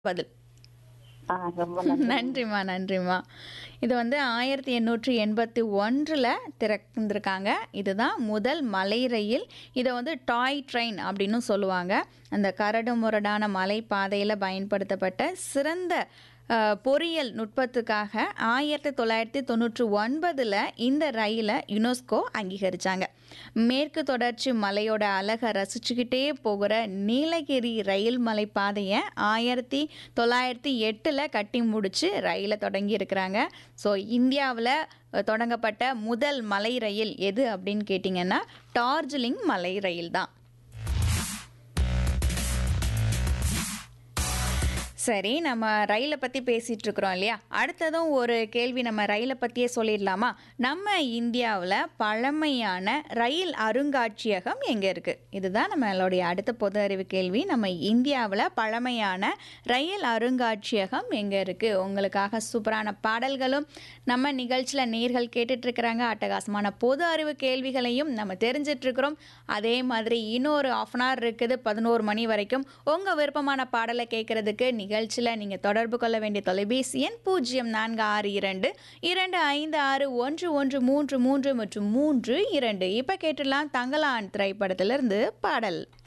பதில் ஆ ரொம்ப நன்றி நன்றிம்மா நன்றிம்மா இது வந்து ஆயிரத்தி எண்ணூற்றி எண்பத்தி ஒன்றில் திறந்திருக்காங்க இதுதான் முதல் மலை ரயில் இதை வந்து டாய் ட்ரெயின் அப்படின்னு சொல்லுவாங்க அந்த கரடு முரடான மலை பாதையில் பயன்படுத்தப்பட்ட சிறந்த அஹ், பொறியியல் நுட்பத்துக்காக ஆயிரத்தி தொள்ளாயிரத்தி தொண்ணூற்றி ஒன்பதில் இந்த ரயிலை யுனெஸ்கோ அங்கீகரித்தாங்க மேற்கு தொடர்ச்சி மலையோட அழகை ரசிச்சுக்கிட்டே போகிற நீலகிரி ரயில் மலை பாதையை ஆயிரத்தி தொள்ளாயிரத்தி எட்டில் கட்டி முடிச்சு ரயிலை தொடங்கி இருக்கிறாங்க ஸோ இந்தியாவில் தொடங்கப்பட்ட முதல் மலை ரயில் எது அப்படின்னு கேட்டிங்கன்னா டார்ஜிலிங் மலை ரயில் தான் சரி நம்ம ரயிலை பற்றி பேசிகிட்டு இருக்கிறோம் இல்லையா அடுத்ததும் ஒரு கேள்வி நம்ம ரயிலை பற்றியே சொல்லிடலாமா நம்ம இந்தியாவில் பழமையான ரயில் அருங்காட்சியகம் எங்கே இருக்குது இதுதான் நம்மளுடைய அடுத்த பொது அறிவு கேள்வி நம்ம இந்தியாவில் பழமையான ரயில் அருங்காட்சியகம் எங்கே இருக்குது உங்களுக்காக சூப்பரான பாடல்களும் நம்ம நிகழ்ச்சியில் நேர்கள் கேட்டுட்ருக்குறாங்க அட்டகாசமான பொது அறிவு கேள்விகளையும் நம்ம தெரிஞ்சிட்ருக்கிறோம் அதே மாதிரி இன்னொரு ஆஃப் அன் ஹவர் இருக்குது பதினோரு மணி வரைக்கும் உங்கள் விருப்பமான பாடலை கேட்குறதுக்கு நிகழ்ச்சியில் நீங்கள் தொடர்பு கொள்ள வேண்டிய தொலைபேசி எண் பூஜ்ஜியம் நான்கு ஆறு இரண்டு இரண்டு ஐந்து ஆறு ஒன்று ஒன்று மூன்று மூன்று மற்றும் மூன்று இரண்டு இப்போ கேட்டுடலாம் தங்கலான் திரைப்படத்திலிருந்து பாடல்